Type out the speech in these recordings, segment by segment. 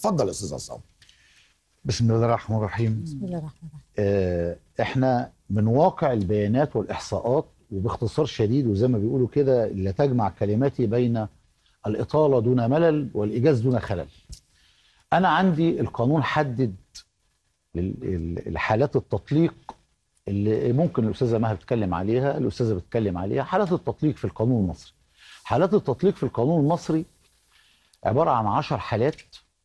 اتفضل يا استاذ عصام بسم الله الرحمن الرحيم بسم الله الرحمن الرحيم آه، احنا من واقع البيانات والاحصاءات وباختصار شديد وزي ما بيقولوا كده لا تجمع كلماتي بين الاطاله دون ملل والايجاز دون خلل. انا عندي القانون حدد ال- ال- الحالات التطليق اللي ممكن الاستاذه مها بتتكلم عليها، الاستاذه بتتكلم عليها، حالات التطليق في القانون المصري. حالات التطليق في القانون المصري عباره عن 10 حالات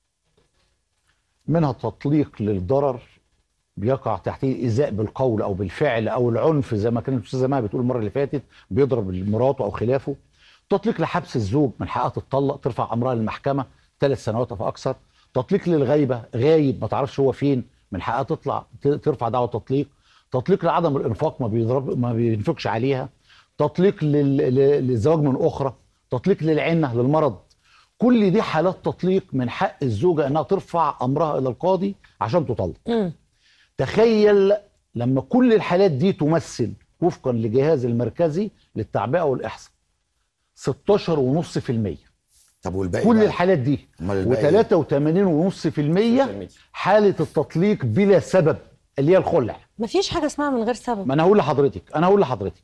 منها تطليق للضرر بيقع تحتيه ايذاء بالقول او بالفعل او العنف زي ما كانت الاستاذه مها بتقول المره اللي فاتت بيضرب مراته او خلافه تطليق لحبس الزوج من حقها تتطلق ترفع امرها للمحكمه ثلاث سنوات او اكثر تطليق للغيبه غايب ما تعرفش هو فين من حقها تطلع ت- ترفع دعوه تطليق تطليق لعدم الانفاق ما بيضرب ما بينفقش عليها تطليق لل- ل- للزواج من اخرى تطليق للعنه للمرض كل دي حالات تطليق من حق الزوجه انها ترفع امرها الى القاضي عشان تطلق مم. تخيل لما كل الحالات دي تمثل وفقا لجهاز المركزي للتعبئه والاحصاء 16.5% طب والباقي كل بقى؟ الحالات دي أمال الباقي و83.5% حاله التطليق بلا سبب اللي هي الخلع مفيش حاجه اسمها من غير سبب ما انا هقول لحضرتك انا هقول لحضرتك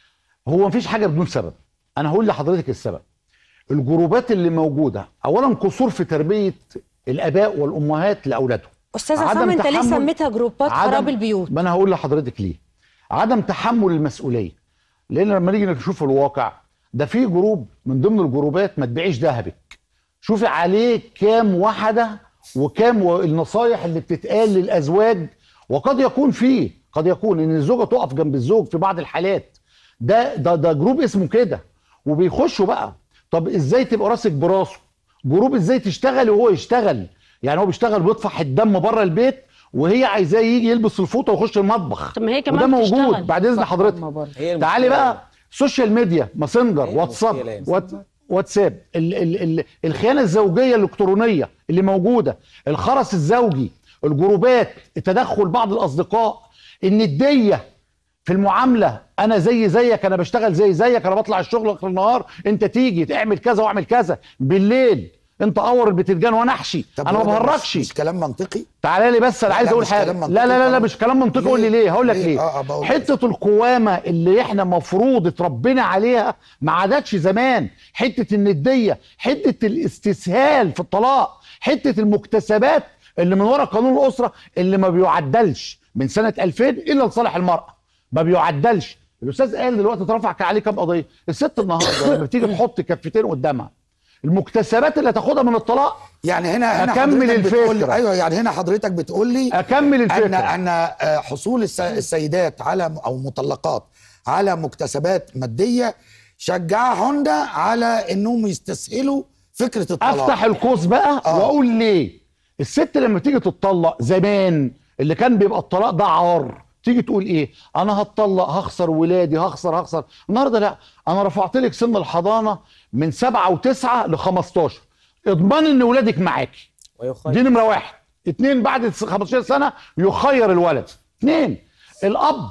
هو مفيش حاجه بدون سبب انا هقول لحضرتك السبب الجروبات اللي موجوده اولا قصور في تربيه الاباء والامهات لاولادهم استاذ عدم عصام انت ليه تحمل- سميتها جروبات عدم- خراب البيوت ما انا هقول لحضرتك ليه عدم تحمل المسؤوليه لان لما نيجي نشوف الواقع ده في جروب من ضمن الجروبات ما تبيعيش ذهبك شوفي عليه كام واحده وكام و- النصايح اللي بتتقال للازواج وقد يكون فيه قد يكون ان الزوجه تقف جنب الزوج في بعض الحالات ده ده ده جروب اسمه كده وبيخشوا بقى طب ازاي تبقى راسك براسه جروب ازاي تشتغل وهو يشتغل يعني هو بيشتغل بيطفح الدم بره البيت وهي عايزاه يجي يلبس الفوطه ويخش المطبخ طب ما هي كمان وده موجود بتشتغل. بعد اذن حضرتك هي المشكلة. تعالي بقى سوشيال ميديا ماسنجر هي واتساب المشكلة يا وات واتساب ال ال ال الخيانه الزوجيه الالكترونيه اللي موجوده الخرس الزوجي الجروبات التدخل بعض الاصدقاء النديه في المعامله انا زي زيك انا بشتغل زي زيك انا بطلع الشغل اخر النهار انت تيجي تعمل كذا واعمل كذا بالليل انت اور البتنجان وانا احشي طب انا ما هو ده مش- بهرجش مش كلام منطقي تعالى لي بس انا لا، عايز لا، اقول مش حاجه كلام لا منطقي لا لا, لا طبعا. مش كلام منطقي قول لي ليه؟ ليه هقول لك ليه؟ ليه آه، آه، بقول حته القوامه اللي احنا مفروض اتربينا عليها ما عادتش زمان حته النديه حته الاستسهال في الطلاق حته المكتسبات اللي من ورا قانون الاسره اللي ما بيعدلش من سنه 2000 الا لصالح المراه ما بيعدلش الاستاذ قال دلوقتي اترفع عليه كام قضيه الست النهارده لما بتيجي تحط كفتين قدامها المكتسبات اللي هتاخدها من الطلاق يعني هنا هنا أكمل حضرتك بتقول لي الفكرة. ايوه يعني هنا حضرتك بتقول لي اكمل ان الفكره ان آه، حصول الس- السيدات على او مطلقات على مكتسبات ماديه شجع هوندا على انهم يستسهلوا فكره الطلاق افتح القوس بقى آه. واقول ليه الست لما تيجي تتطلق زمان اللي كان بيبقى الطلاق ده عار تيجي تقول ايه انا هتطلق هخسر ولادي هخسر هخسر النهارده لا انا رفعت لك سن الحضانه من سبعة وتسعة ل 15 اضمن ان ولادك معاكي ويخير دي نمره واحد اتنين بعد 15 سنه يخير الولد اتنين الاب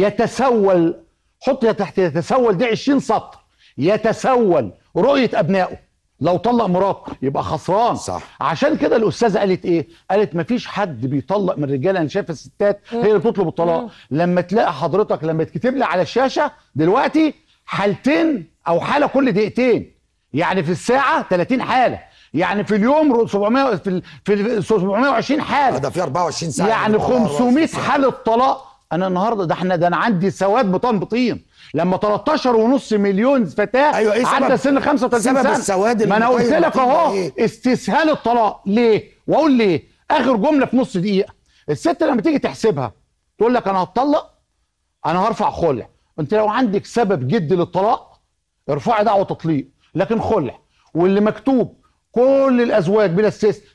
يتسول حط يا تحت يتسول دي 20 سطر يتسول رؤيه ابنائه لو طلق مراته يبقى خسران صح. عشان كده الاستاذه قالت ايه قالت مفيش حد بيطلق من الرجاله انا شايف الستات هي اللي بتطلب الطلاق لما تلاقي حضرتك لما يتكتب لي على الشاشه دلوقتي حالتين او حاله كل دقيقتين يعني في الساعه 30 حاله يعني في اليوم 700 في ال- في ال- 720 آه، حاله ده في 24 ساعه يعني الطلاق 500 24 حاله طلاق انا النهارده ده احنا ده انا عندي سواد بطن بطين لما 13 ونص مليون فتاه أيوة، إيه عدى سبب- سن 35 سبب سنه السواد ما انا قلت المطين لك بطين اهو ده إيه؟ استسهال الطلاق ليه واقول ليه اخر جمله في نص دقيقه الست لما تيجي تحسبها تقول لك انا هتطلق انا هرفع خلع انت لو عندك سبب جدي للطلاق ارفعي دعوه تطليق لكن خلع واللي مكتوب كل الازواج بلا استثناء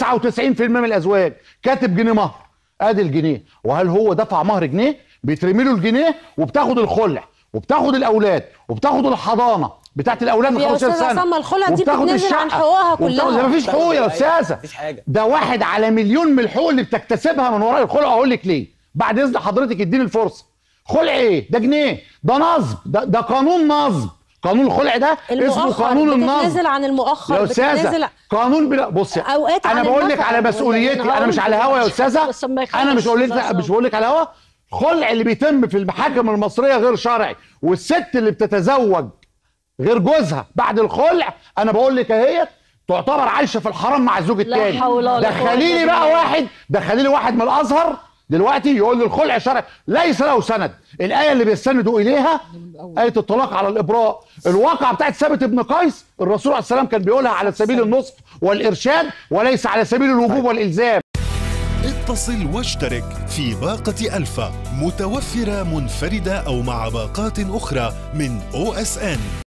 99% من الازواج كاتب جنيه مهر ادي الجنيه وهل هو دفع مهر جنيه بيترمي له الجنيه وبتاخد الخلع وبتاخد الاولاد وبتاخد الحضانه بتاعت الاولاد من يا 15 أستاذ سنه عصام، الخلع دي وبتاخد بتتنازل عن الشقة، حقوقها وبتاخد- كلها. ده مفيش حقوق يا استاذه مفيش حاجة. ده واحد على مليون من الحقوق اللي بتكتسبها من وراء الخلع اقول لك ليه بعد اذن حضرتك اديني الفرصه خلع ايه ده جنيه ده نصب ده, ده قانون نصب قانون الخلع ده اسمه المؤخر قانون النظم بتتنازل عن يا المؤخر استاذه بتتنازل قانون بلا بص أوقات انا عن بقول لك النفقة. على مسؤوليتي انا مش على هوا يا استاذه بس لما يخلص انا مش بقول لك النظام. مش بقول لك على هوا خلع اللي بيتم في المحاكم المصريه غير شرعي والست اللي بتتزوج غير جوزها بعد الخلع انا بقول لك اهيت تعتبر عايشه في الحرام مع الزوج لا الثاني حول ولا قوة دخلي لي إلا بقى بالله. واحد دخلي لي واحد من الازهر دلوقتي يقول لي الخلع شرعي ليس له سند الايه اللي بيستندوا اليها ايه الطلاق على الابراء الواقعه بتاعت ثابت بن قيس الرسول عليه السلام كان بيقولها على سبيل النصح والارشاد وليس على سبيل الوجوب والالزام اتصل واشترك في باقة ألفا متوفرة منفردة أو مع باقات أخرى من OSN